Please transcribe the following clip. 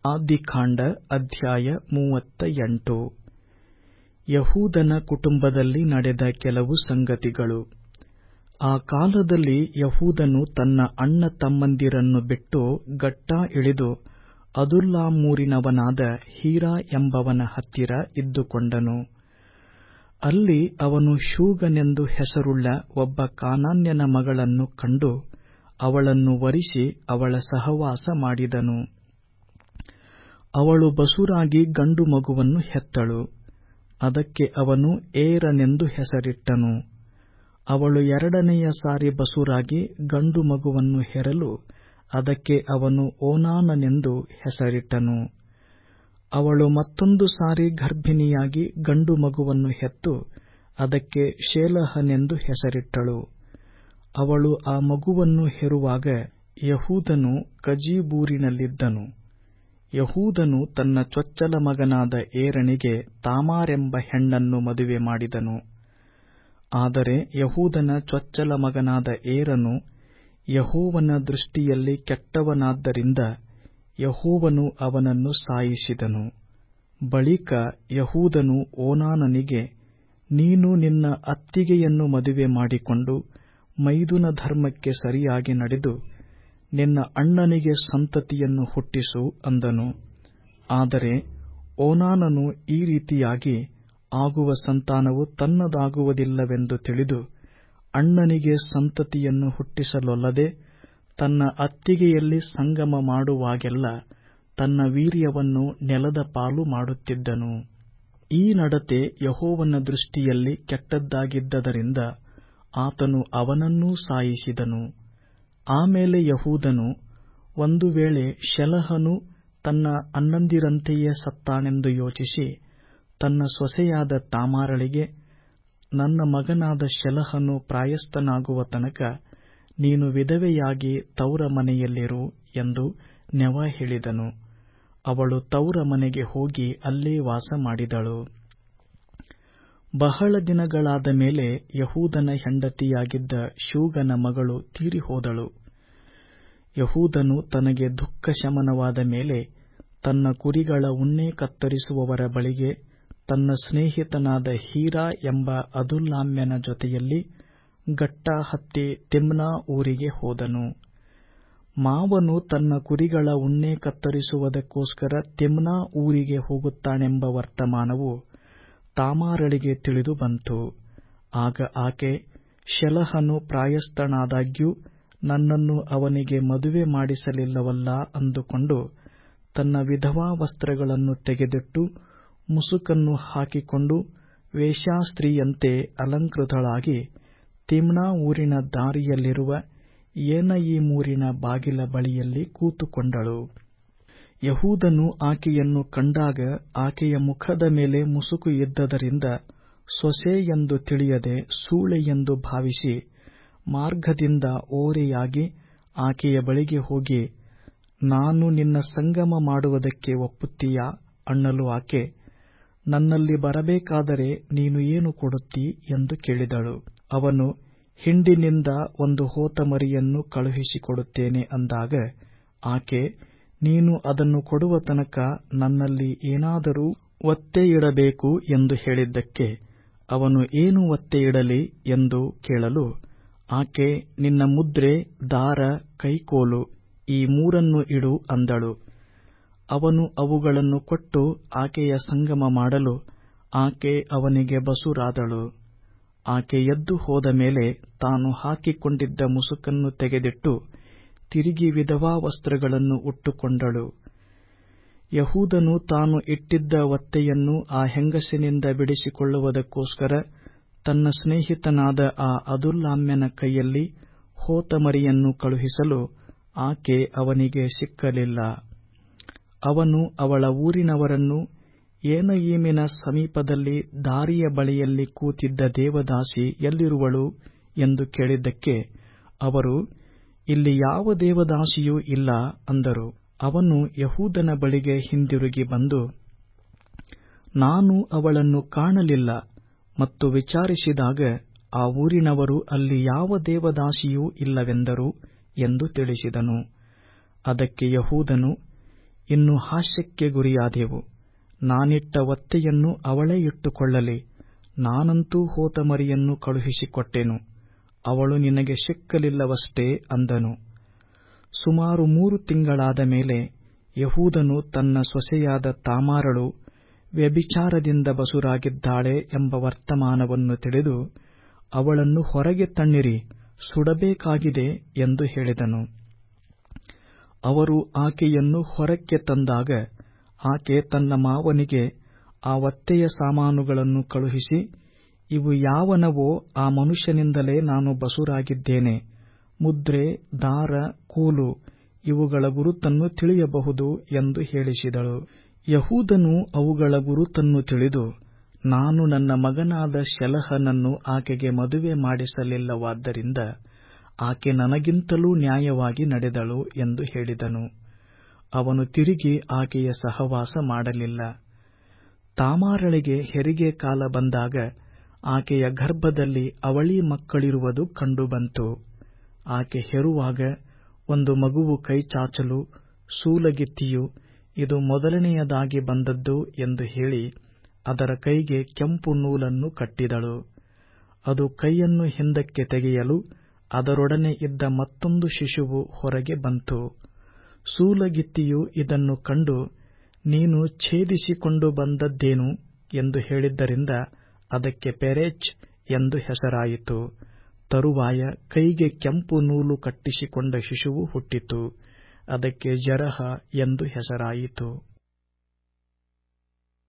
ಆದಿಕಾಂಡ ಅಧ್ಯಾಯ ಮೂವತ್ತ ಎಂಟು ಯಹೂದನ ಕುಟುಂಬದಲ್ಲಿ ನಡೆದ ಕೆಲವು ಸಂಗತಿಗಳು ಆ ಕಾಲದಲ್ಲಿ ಯಹೂದನು ತನ್ನ ಅಣ್ಣ ತಮ್ಮಂದಿರನ್ನು ಬಿಟ್ಟು ಗಟ್ಟಾ ಇಳಿದು ಅದುಲ್ಲಾಮೂರಿನವನಾದ ಹೀರಾ ಎಂಬವನ ಹತ್ತಿರ ಇದ್ದುಕೊಂಡನು ಅಲ್ಲಿ ಅವನು ಶೂಗನೆಂದು ಹೆಸರುಳ್ಳ ಒಬ್ಬ ಕಾನಾನ್ಯನ ಮಗಳನ್ನು ಕಂಡು ಅವಳನ್ನು ವರಿಸಿ ಅವಳ ಸಹವಾಸ ಮಾಡಿದನು ಅವಳು ಬಸುರಾಗಿ ಗಂಡು ಮಗುವನ್ನು ಹೆತ್ತಳು ಅದಕ್ಕೆ ಅವನು ಏರನೆಂದು ಹೆಸರಿಟ್ಟನು ಅವಳು ಎರಡನೆಯ ಸಾರಿ ಬಸುರಾಗಿ ಗಂಡು ಮಗುವನ್ನು ಹೆರಲು ಅದಕ್ಕೆ ಅವನು ಓನಾನನೆಂದು ಹೆಸರಿಟ್ಟನು ಅವಳು ಮತ್ತೊಂದು ಸಾರಿ ಗರ್ಭಿಣಿಯಾಗಿ ಗಂಡು ಮಗುವನ್ನು ಹೆತ್ತು ಅದಕ್ಕೆ ಶೇಲಹನೆಂದು ಹೆಸರಿಟ್ಟಳು ಅವಳು ಆ ಮಗುವನ್ನು ಹೆರುವಾಗ ಯಹೂದನು ಕಜೀಬೂರಿನಲ್ಲಿದ್ದನು ಯಹೂದನು ತನ್ನ ಚೊಚ್ಚಲ ಮಗನಾದ ಏರನಿಗೆ ತಾಮಾರೆಂಬ ಹೆಣ್ಣನ್ನು ಮದುವೆ ಮಾಡಿದನು ಆದರೆ ಯಹೂದನ ಚೊಚ್ಚಲ ಮಗನಾದ ಏರನು ಯಹೋವನ ದೃಷ್ಟಿಯಲ್ಲಿ ಕೆಟ್ಟವನಾದ್ದರಿಂದ ಯಹೋವನು ಅವನನ್ನು ಸಾಯಿಸಿದನು ಬಳಿಕ ಯಹೂದನು ಓನಾನನಿಗೆ ನೀನು ನಿನ್ನ ಅತ್ತಿಗೆಯನ್ನು ಮದುವೆ ಮಾಡಿಕೊಂಡು ಮೈದುನ ಧರ್ಮಕ್ಕೆ ಸರಿಯಾಗಿ ನಡೆದು ನಿನ್ನ ಅಣ್ಣನಿಗೆ ಸಂತತಿಯನ್ನು ಹುಟ್ಟಿಸು ಅಂದನು ಆದರೆ ಓನಾನನು ಈ ರೀತಿಯಾಗಿ ಆಗುವ ಸಂತಾನವು ತನ್ನದಾಗುವುದಿಲ್ಲವೆಂದು ತಿಳಿದು ಅಣ್ಣನಿಗೆ ಸಂತತಿಯನ್ನು ಹುಟ್ಟಿಸಲೊಲ್ಲದೆ ತನ್ನ ಅತ್ತಿಗೆಯಲ್ಲಿ ಸಂಗಮ ಮಾಡುವಾಗೆಲ್ಲ ತನ್ನ ವೀರ್ಯವನ್ನು ನೆಲದ ಪಾಲು ಮಾಡುತ್ತಿದ್ದನು ಈ ನಡತೆ ಯಹೋವನ ದೃಷ್ಟಿಯಲ್ಲಿ ಕೆಟ್ಟದ್ದಾಗಿದ್ದರಿಂದ ಆತನು ಅವನನ್ನೂ ಸಾಯಿಸಿದನು ಆಮೇಲೆ ಯಹೂದನು ಒಂದು ವೇಳೆ ಶೆಲಹನು ತನ್ನ ಅಣ್ಣಂದಿರಂತೆಯೇ ಸತ್ತಾನೆಂದು ಯೋಚಿಸಿ ತನ್ನ ಸೊಸೆಯಾದ ತಾಮಾರಳಿಗೆ ನನ್ನ ಮಗನಾದ ಶೆಲಹನು ಪ್ರಾಯಸ್ಥನಾಗುವ ತನಕ ನೀನು ವಿಧವೆಯಾಗಿ ತೌರ ಮನೆಯಲ್ಲಿರು ಎಂದು ನೆವ ಹೇಳಿದನು ಅವಳು ತೌರ ಮನೆಗೆ ಹೋಗಿ ಅಲ್ಲೇ ವಾಸ ಮಾಡಿದಳು ಬಹಳ ದಿನಗಳಾದ ಮೇಲೆ ಯಹೂದನ ಹೆಂಡತಿಯಾಗಿದ್ದ ಶೂಗನ ಮಗಳು ತೀರಿಹೋದಳು ಯಹೂದನು ತನಗೆ ದುಃಖ ಶಮನವಾದ ಮೇಲೆ ತನ್ನ ಕುರಿಗಳ ಉಣ್ಣೆ ಕತ್ತರಿಸುವವರ ಬಳಿಗೆ ತನ್ನ ಸ್ನೇಹಿತನಾದ ಹೀರಾ ಎಂಬ ಅದುಲ್ಲಾಮ್ಯನ ಜೊತೆಯಲ್ಲಿ ಗಟ್ಟಾ ಹತ್ತಿ ತಿಮ್ನಾ ಊರಿಗೆ ಹೋದನು ಮಾವನು ತನ್ನ ಕುರಿಗಳ ಉಣ್ಣೆ ಕತ್ತರಿಸುವುದಕ್ಕೋಸ್ಕರ ತಿಮ್ನಾ ಊರಿಗೆ ಹೋಗುತ್ತಾನೆಂಬ ವರ್ತಮಾನವು ತಾಮಾರಳಿಗೆ ತಿಳಿದು ಬಂತು ಆಗ ಆಕೆ ಶೆಲಹನು ಪ್ರಾಯಸ್ಥನಾದಾಗ್ಯೂ ನನ್ನನ್ನು ಅವನಿಗೆ ಮದುವೆ ಮಾಡಿಸಲಿಲ್ಲವಲ್ಲ ಅಂದುಕೊಂಡು ತನ್ನ ವಿಧವಾ ವಸ್ತ್ರಗಳನ್ನು ತೆಗೆದಿಟ್ಟು ಮುಸುಕನ್ನು ಹಾಕಿಕೊಂಡು ವೇಶ್ಯಾಸ್ತ್ರೀಯಂತೆ ಅಲಂಕೃತಳಾಗಿ ತಿಮ್ನಾ ಊರಿನ ದಾರಿಯಲ್ಲಿರುವ ಏನಯಿಮೂರಿನ ಬಾಗಿಲ ಬಳಿಯಲ್ಲಿ ಕೂತುಕೊಂಡಳು ಯಹೂದನು ಆಕೆಯನ್ನು ಕಂಡಾಗ ಆಕೆಯ ಮುಖದ ಮೇಲೆ ಮುಸುಕು ಇದ್ದದರಿಂದ ಸೊಸೆ ಎಂದು ತಿಳಿಯದೆ ಸೂಳೆ ಎಂದು ಭಾವಿಸಿ ಮಾರ್ಗದಿಂದ ಓರೆಯಾಗಿ ಆಕೆಯ ಬಳಿಗೆ ಹೋಗಿ ನಾನು ನಿನ್ನ ಸಂಗಮ ಮಾಡುವುದಕ್ಕೆ ಒಪ್ಪುತ್ತೀಯಾ ಅನ್ನಲು ಆಕೆ ನನ್ನಲ್ಲಿ ಬರಬೇಕಾದರೆ ನೀನು ಏನು ಕೊಡುತ್ತೀ ಎಂದು ಕೇಳಿದಳು ಅವನು ಹಿಂಡಿನಿಂದ ಒಂದು ಹೋತಮರಿಯನ್ನು ಕಳುಹಿಸಿಕೊಡುತ್ತೇನೆ ಅಂದಾಗ ಆಕೆ ನೀನು ಅದನ್ನು ಕೊಡುವ ತನಕ ನನ್ನಲ್ಲಿ ಏನಾದರೂ ಒತ್ತೆ ಇಡಬೇಕು ಎಂದು ಹೇಳಿದ್ದಕ್ಕೆ ಅವನು ಏನು ಒತ್ತೆ ಇಡಲಿ ಎಂದು ಕೇಳಲು ಆಕೆ ನಿನ್ನ ಮುದ್ರೆ ದಾರ ಕೈಕೋಲು ಈ ಮೂರನ್ನು ಇಡು ಅಂದಳು ಅವನು ಅವುಗಳನ್ನು ಕೊಟ್ಟು ಆಕೆಯ ಸಂಗಮ ಮಾಡಲು ಆಕೆ ಅವನಿಗೆ ಬಸುರಾದಳು ಆಕೆ ಎದ್ದು ಹೋದ ಮೇಲೆ ತಾನು ಹಾಕಿಕೊಂಡಿದ್ದ ಮುಸುಕನ್ನು ತೆಗೆದಿಟ್ಟು ತಿರುಗಿ ವಿಧವಾ ವಸ್ತ್ರಗಳನ್ನು ಉಟ್ಟುಕೊಂಡಳು ಯಹೂದನು ತಾನು ಇಟ್ಟಿದ್ದ ಒತ್ತೆಯನ್ನು ಆ ಹೆಂಗಸಿನಿಂದ ಬಿಡಿಸಿಕೊಳ್ಳುವುದಕ್ಕೋಸ್ಕರ ತನ್ನ ಸ್ನೇಹಿತನಾದ ಆ ಅದುಲ್ಲಾಮ್ಯನ ಕೈಯಲ್ಲಿ ಹೋತಮರಿಯನ್ನು ಕಳುಹಿಸಲು ಆಕೆ ಅವನಿಗೆ ಸಿಕ್ಕಲಿಲ್ಲ ಅವನು ಅವಳ ಊರಿನವರನ್ನು ಏನಯೀಮಿನ ಸಮೀಪದಲ್ಲಿ ದಾರಿಯ ಬಳಿಯಲ್ಲಿ ಕೂತಿದ್ದ ದೇವದಾಸಿ ಎಲ್ಲಿರುವಳು ಎಂದು ಕೇಳಿದ್ದಕ್ಕೆ ಅವರು ಇಲ್ಲಿ ಯಾವ ದೇವದಾಸಿಯೂ ಇಲ್ಲ ಅಂದರು ಅವನು ಯಹೂದನ ಬಳಿಗೆ ಹಿಂದಿರುಗಿ ಬಂದು ನಾನು ಅವಳನ್ನು ಕಾಣಲಿಲ್ಲ ಮತ್ತು ವಿಚಾರಿಸಿದಾಗ ಆ ಊರಿನವರು ಅಲ್ಲಿ ಯಾವ ದೇವದಾಸಿಯೂ ಇಲ್ಲವೆಂದರು ಎಂದು ತಿಳಿಸಿದನು ಅದಕ್ಕೆ ಯಹೂದನು ಇನ್ನು ಹಾಸ್ಯಕ್ಕೆ ಗುರಿಯಾದೆವು ನಾನಿಟ್ಟ ಒತ್ತೆಯನ್ನು ಅವಳೇ ಇಟ್ಟುಕೊಳ್ಳಲಿ ನಾನಂತೂ ಹೋತ ಮರಿಯನ್ನು ಕಳುಹಿಸಿಕೊಟ್ಟೆನು ಅವಳು ನಿನಗೆ ಸಿಕ್ಕಲಿಲ್ಲವಷ್ಟೇ ಅಂದನು ಸುಮಾರು ಮೂರು ತಿಂಗಳಾದ ಮೇಲೆ ಯಹೂದನು ತನ್ನ ಸೊಸೆಯಾದ ತಾಮಾರಳು ವ್ಯಭಿಚಾರದಿಂದ ಬಸುರಾಗಿದ್ದಾಳೆ ಎಂಬ ವರ್ತಮಾನವನ್ನು ತಿಳಿದು ಅವಳನ್ನು ಹೊರಗೆ ತಣ್ಣಿರಿ ಸುಡಬೇಕಾಗಿದೆ ಎಂದು ಹೇಳಿದನು ಅವರು ಆಕೆಯನ್ನು ಹೊರಕ್ಕೆ ತಂದಾಗ ಆಕೆ ತನ್ನ ಮಾವನಿಗೆ ಆ ಒತ್ತೆಯ ಸಾಮಾನುಗಳನ್ನು ಕಳುಹಿಸಿ ಇವು ಯಾವನವೋ ಆ ಮನುಷ್ಯನಿಂದಲೇ ನಾನು ಬಸುರಾಗಿದ್ದೇನೆ ಮುದ್ರೆ ದಾರ ಕೋಲು ಇವುಗಳ ಗುರುತನ್ನು ತಿಳಿಯಬಹುದು ಎಂದು ಹೇಳಿಸಿದಳು ಯಹೂದನು ಅವುಗಳ ಗುರುತನ್ನು ತಿಳಿದು ನಾನು ನನ್ನ ಮಗನಾದ ಶೆಲಹನನ್ನು ಆಕೆಗೆ ಮದುವೆ ಮಾಡಿಸಲಿಲ್ಲವಾದ್ದರಿಂದ ಆಕೆ ನನಗಿಂತಲೂ ನ್ಯಾಯವಾಗಿ ನಡೆದಳು ಎಂದು ಹೇಳಿದನು ಅವನು ತಿರುಗಿ ಆಕೆಯ ಸಹವಾಸ ಮಾಡಲಿಲ್ಲ ತಾಮಾರಳಿಗೆ ಹೆರಿಗೆ ಕಾಲ ಬಂದಾಗ ಆಕೆಯ ಗರ್ಭದಲ್ಲಿ ಅವಳಿ ಮಕ್ಕಳಿರುವುದು ಕಂಡುಬಂತು ಆಕೆ ಹೆರುವಾಗ ಒಂದು ಮಗುವು ಕೈಚಾಚಲು ಸೂಲಗಿತ್ತಿಯು ಇದು ಮೊದಲನೆಯದಾಗಿ ಬಂದದ್ದು ಎಂದು ಹೇಳಿ ಅದರ ಕೈಗೆ ಕೆಂಪು ನೂಲನ್ನು ಕಟ್ಟಿದಳು ಅದು ಕೈಯನ್ನು ಹಿಂದಕ್ಕೆ ತೆಗೆಯಲು ಅದರೊಡನೆ ಇದ್ದ ಮತ್ತೊಂದು ಶಿಶುವು ಹೊರಗೆ ಬಂತು ಸೂಲಗಿತ್ತಿಯು ಇದನ್ನು ಕಂಡು ನೀನು ಛೇದಿಸಿಕೊಂಡು ಬಂದದ್ದೇನು ಎಂದು ಹೇಳಿದ್ದರಿಂದ ಅದಕ್ಕೆ ಪೆರೆಚ್ ಎಂದು ಹೆಸರಾಯಿತು ತರುವಾಯ ಕೈಗೆ ಕೆಂಪು ನೂಲು ಕಟ್ಟಿಸಿಕೊಂಡ ಶಿಶುವು ಹುಟ್ಟಿತು ಅದಕ್ಕೆ ಜರಹ ಎಂದು ಹೆಸರಾಯಿತು